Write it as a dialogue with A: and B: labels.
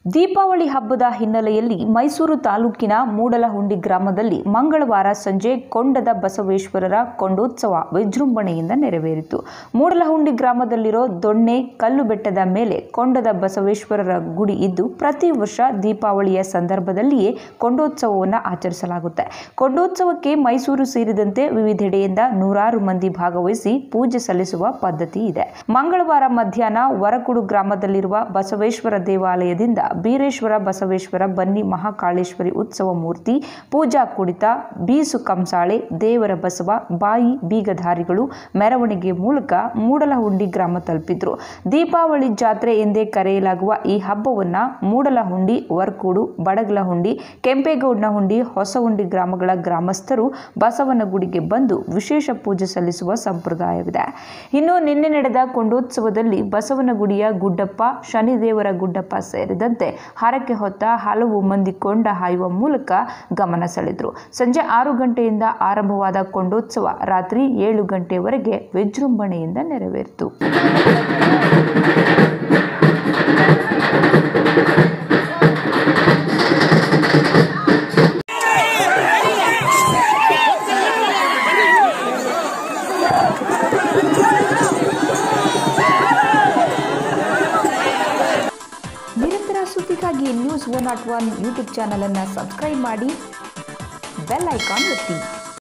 A: ದೀಪಾವಳಿ ಹಬ್ಬದ ಹಿನ್ನೆಲೆಯಲ್ಲಿ ಮೈಸೂರು ತಾಲೂಕಿನ ಮೂಡಲಹುಂಡಿ ಗ್ರಾಮದಲ್ಲಿ ಮಂಗಳವಾರ ಸಂಜೆ ಕೊಂಡದ ಬಸವೇಶ್ವರರ ಕೊಂಡೋತ್ಸವ ವಿಜೃಂಭಣೆಯಿಂದ ನೆರವೇರಿತು ಮೂಡಲಹುಂಡಿ ಗ್ರಾಮದಲ್ಲಿರೋ ದೊಣ್ಣೆ ಕಲ್ಲು ಬೆಟ್ಟದ ಮೇಲೆ ಕೊಂಡದ ಬಸವೇಶ್ವರರ ಗುಡಿ ಇದ್ದು ಪ್ರತಿ ವರ್ಷ ದೀಪಾವಳಿಯ ಸಂದರ್ಭದಲ್ಲಿಯೇ ಕೊಂಡೋತ್ಸವವನ್ನು ಆಚರಿಸಲಾಗುತ್ತೆ ಕೊಂಡೋತ್ಸವಕ್ಕೆ ಮೈಸೂರು ಸೇರಿದಂತೆ ವಿವಿಧೆಡೆಯಿಂದ ನೂರಾರು ಮಂದಿ ಭಾಗವಹಿಸಿ ಪೂಜೆ ಸಲ್ಲಿಸುವ ಪದ್ಧತಿ ಇದೆ ಮಂಗಳವಾರ ಮಧ್ಯಾಹ್ನ ವರಕುಡು ಗ್ರಾಮದಲ್ಲಿರುವ ಬಸವೇಶ್ವರ ದೇವಾಲಯದಿಂದ ಬೀರೇಶ್ವರ ಬಸವೇಶ್ವರ ಬನ್ನಿ ಮಹಾಕಾಳೇಶ್ವರಿ ಉತ್ಸವ ಮೂರ್ತಿ ಪೂಜಾ ಕುಣಿತ ಬೀಸು ಕಂಸಾಳೆ ದೇವರ ಬಸವ ಬಾಯಿ ಬೀಗಧಾರಿಗಳು ಮೆರವಣಿಗೆ ಮೂಲಕ ಮೂಡಲಹುಂಡಿ ಗ್ರಾಮ ತಲುಪಿದ್ರು ದೀಪಾವಳಿ ಜಾತ್ರೆ ಎಂದೇ ಕರೆಯಲಾಗುವ ಈ ಹಬ್ಬವನ್ನ ಮೂಡಲಹುಂಡಿ ವರ್ಕೂಡು ಬಡಗಲಹುಂಡಿ ಕೆಂಪೇಗೌಡನಹುಂಡಿ ಹೊಸಹುಂಡಿ ಗ್ರಾಮಗಳ ಗ್ರಾಮಸ್ಥರು ಬಸವನ ಗುಡಿಗೆ ಬಂದು ವಿಶೇಷ ಪೂಜೆ ಸಲ್ಲಿಸುವ ಸಂಪ್ರದಾಯವಿದೆ ಇನ್ನು ನಿನ್ನೆ ನಡೆದ ಕೊಂಡೋತ್ಸವದಲ್ಲಿ ಬಸವನ ಗುಡಿಯ ಗುಡ್ಡಪ್ಪ ಶನಿದೇವರ ಗುಡ್ಡಪ್ಪ ಸೇರಿದಂತೆ ಹರಕೆ ಹೊತ್ತ ಹಲವು ಮಂದಿ ಕೊಂಡ ಹಾಯುವ ಮೂಲಕ ಗಮನ ಸೆಳೆದರು ಸಂಜೆ ಆರು ಗಂಟೆಯಿಂದ ಆರಂಭವಾದ ಕೊಂಡೋತ್ಸವ ರಾತ್ರಿ ಏಳು ಗಂಟೆಯವರೆಗೆ ವಿಜೃಂಭಣೆಯಿಂದ ನೆರವೇರಿತು ನಿರಂತರ ಸುದ್ದಿಗಾಗಿ news one not one YouTube ಚಾನಲನ್ನು ಸಬ್ಸ್ಕ್ರೈಬ್ ಮಾಡಿ ಬೆಲ್ ಐಕಾನ್ ಒತ್ತಿ